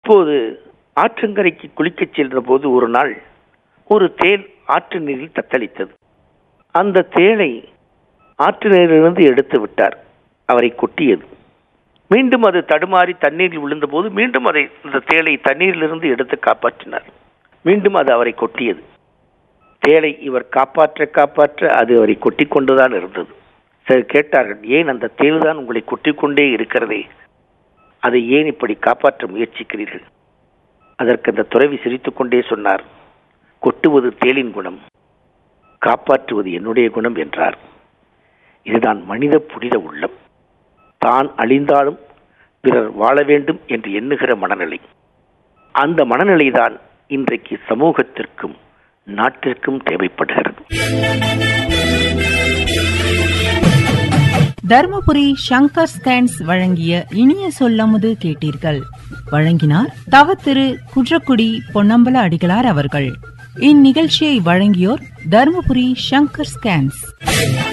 இப்போது ஆற்றங்கரைக்கு குளிக்கச் சென்ற போது ஒரு நாள் ஒரு தேள் ஆற்று நீரில் தத்தளித்தது அந்த தேளை ஆற்று நீரிலிருந்து எடுத்து விட்டார் அவரை கொட்டியது மீண்டும் அது தடுமாறி தண்ணீரில் விழுந்தபோது மீண்டும் அதை இந்த தேளை தண்ணீரிலிருந்து எடுத்து காப்பாற்றினார் மீண்டும் அது அவரை கொட்டியது தேளை இவர் காப்பாற்ற காப்பாற்ற அது அவரை கொட்டி கொண்டுதான் இருந்தது சரி கேட்டார்கள் ஏன் அந்த தேள் தான் உங்களை கொட்டிக் கொண்டே இருக்கிறதே அதை ஏன் இப்படி காப்பாற்ற முயற்சிக்கிறீர்கள் அதற்கு அந்த துறவி சிரித்துக் கொண்டே சொன்னார் கொட்டுவது தேளின் குணம் காப்பாற்றுவது என்னுடைய குணம் என்றார் இதுதான் மனித புனித உள்ளம் தான் அழிந்தாலும் பிறர் வாழ வேண்டும் என்று எண்ணுகிற மனநிலை அந்த மனநிலைதான் இன்றைக்கு சமூகத்திற்கும் நாட்டிற்கும் தேவைப்படுகிறது தர்மபுரி சங்கர் ஸ்கேன்ஸ் வழங்கிய இனிய சொல்லமுது கேட்டீர்கள் வழங்கினார் தவ திரு குன்றக்குடி பொன்னம்பல அடிகளார் அவர்கள் இந்நிகழ்ச்சியை வழங்கியோர் தர்மபுரி சங்கர் ஸ்கேன்ஸ்